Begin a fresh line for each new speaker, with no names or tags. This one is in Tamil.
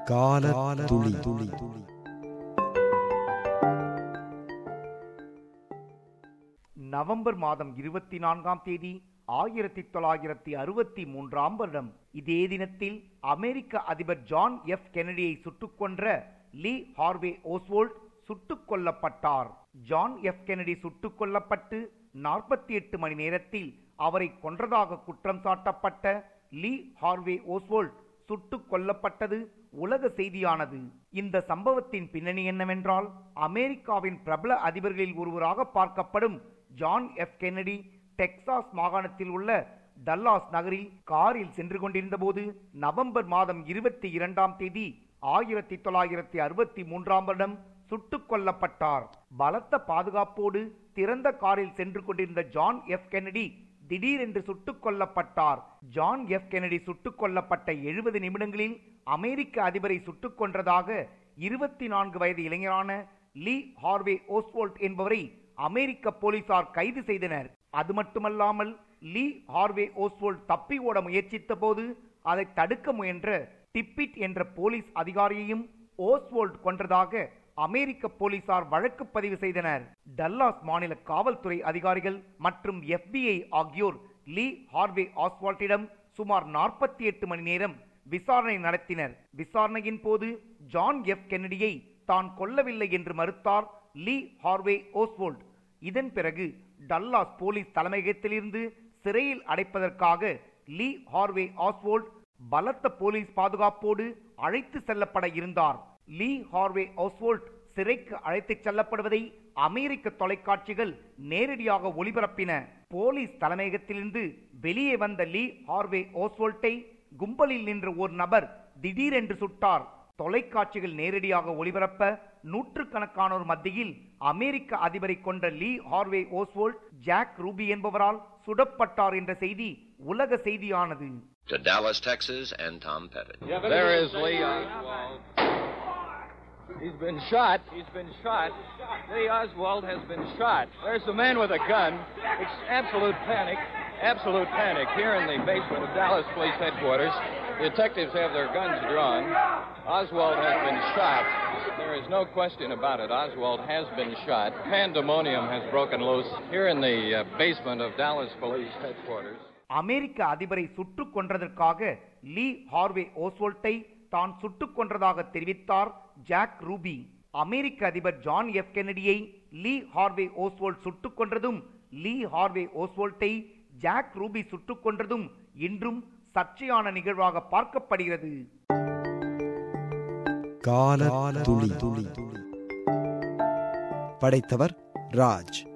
கால துளி துளி
நவம்பர் மாதம் இருபத்தி நான்காம் தேதி ஆயிரத்தி தொள்ளாயிரத்தி அறுபத்தி மூன்றாம் வருடம் இதே தினத்தில் அமெரிக்க அதிபர் ஜான் எஃப் கெனடியை சுட்டுக் கொன்ற லீ ஹார்வே ஓஸ்வோல்ட் சுட்டுக் கொல்லப்பட்டார் ஜான் எஃப் கெனடி சுட்டுக் கொல்லப்பட்டு நாற்பத்தி எட்டு மணி நேரத்தில் அவரை கொன்றதாக குற்றம் சாட்டப்பட்ட லீ ஹார்வே ஓஸ்வோல்ட் சுட்டுக் கொல்லப்பட்டது உலக செய்தியானது இந்த சம்பவத்தின் பின்னணி என்னவென்றால் அமெரிக்காவின் பிரபல அதிபர்களில் ஒருவராக பார்க்கப்படும் ஜான் எஃப் கென்னடி டெக்சாஸ் மாகாணத்தில் உள்ள டல்லாஸ் நகரில் காரில் சென்று கொண்டிருந்த போது நவம்பர் மாதம் இருபத்தி இரண்டாம் தேதி ஆயிரத்தி தொள்ளாயிரத்தி அறுபத்தி மூன்றாம் வருடம் சுட்டுக் கொல்லப்பட்டார் பலத்த பாதுகாப்போடு திறந்த காரில் சென்று கொண்டிருந்த ஜான் எஃப் கென்னடி திடீரென்று சுட்டுக் கொல்லப்பட்டார் ஜான் எஃப் கென்னடி சுட்டுக் கொல்லப்பட்ட எழுபது நிமிடங்களில் அமெரிக்க அதிபரை சுட்டுக் கொன்றதாக இருபத்தி நான்கு வயது இளைஞரான லீ ஹார்வே ஓஸ்வோல்ட் என்பவரை அமெரிக்க போலீசார் கைது செய்தனர் அது மட்டுமல்லாமல் லீ ஹார்வே ஓஸ்வோல்ட் தப்பி ஓட முயற்சித்த போது அதை தடுக்க முயன்ற டிப்பிட் என்ற போலீஸ் அதிகாரியையும் ஓஸ்வோல்ட் கொன்றதாக அமெரிக்க போலீசார் வழக்கு பதிவு செய்தனர் டல்லாஸ் மாநில காவல்துறை அதிகாரிகள் மற்றும் எஃபிஐ ஆகியோர் லீ ஹார்வே ஆஸ்வால்ட்டிடம் சுமார் நாற்பத்தி எட்டு மணி நேரம் விசாரணை நடத்தினர் விசாரணையின் போது ஜான் எஃப் கென்னடியை தான் கொல்லவில்லை என்று மறுத்தார் லீ ஹார்வே ஓஸ்வோல்ட் இதன் பிறகு டல்லாஸ் போலீஸ் தலைமையகத்திலிருந்து சிறையில் அடைப்பதற்காக லீ ஹார்வே ஆஸ்வோல்ட் பலத்த போலீஸ் பாதுகாப்போடு அழைத்து செல்லப்பட இருந்தார் லீ ஹார்வே ஆஸ்வோல்ட் சிறைக்கு அழைத்துச் செல்லப்படுவதை அமெரிக்க தொலைக்காட்சிகள் நேரடியாக ஒளிபரப்பின போலீஸ் தலைமையகத்திலிருந்து வெளியே வந்த லீ ஹார்வே ஓஸ்வோல்ட்டை கும்பலில் நின்ற ஒரு நபர் திடீரென்று சுட்டார் தொலைக்காட்சிகள் நேரடியாக ஒளிபரப்ப நூற்றுக்கணக்கானோர் மத்தியில் அமெரிக்க அதிபரை கொண்ட Lee Harvey Oswald Jack Ruby என்பவரால் சுடப்பட்டார் என்ற செய்தி உலக செய்தியானது
To Dallas, Texas, and Tom Pettit.
There is Lee Oswald. He's been shot. He's been shot. Lee Oswald has been shot. There's a man with a gun. It's absolute panic. Absolute panic here in the basement of Dallas Police Headquarters. Detectives have their guns drawn. Oswald has been shot. There is no question about it. Oswald has been shot. Pandemonium has broken loose here in the uh, basement of Dallas Police Headquarters.
அமெரிக்க அதிபரை சுட்டுக் கொன்றதற்காக லீ ஹார்வே ஓஸ்வோல்ட்டை தான் சுட்டுக் கொன்றதாக தெரிவித்தார் ஜாக் ரூபி அமெரிக்க அதிபர் ஜான் எஃப் கென்னடியை லீ ஹார்வே ஓஸ்வோல்ட் சுட்டுக் கொன்றதும் லீ ஹார்வே ஓஸ்வோல்ட்டை ஜாக் ரூபி சுட்டுக் கொன்றதும் இன்றும் சர்ச்சையான நிகழ்வாக பார்க்கப்படுகிறது
கால துளி துளி படைத்தவர் ராஜ்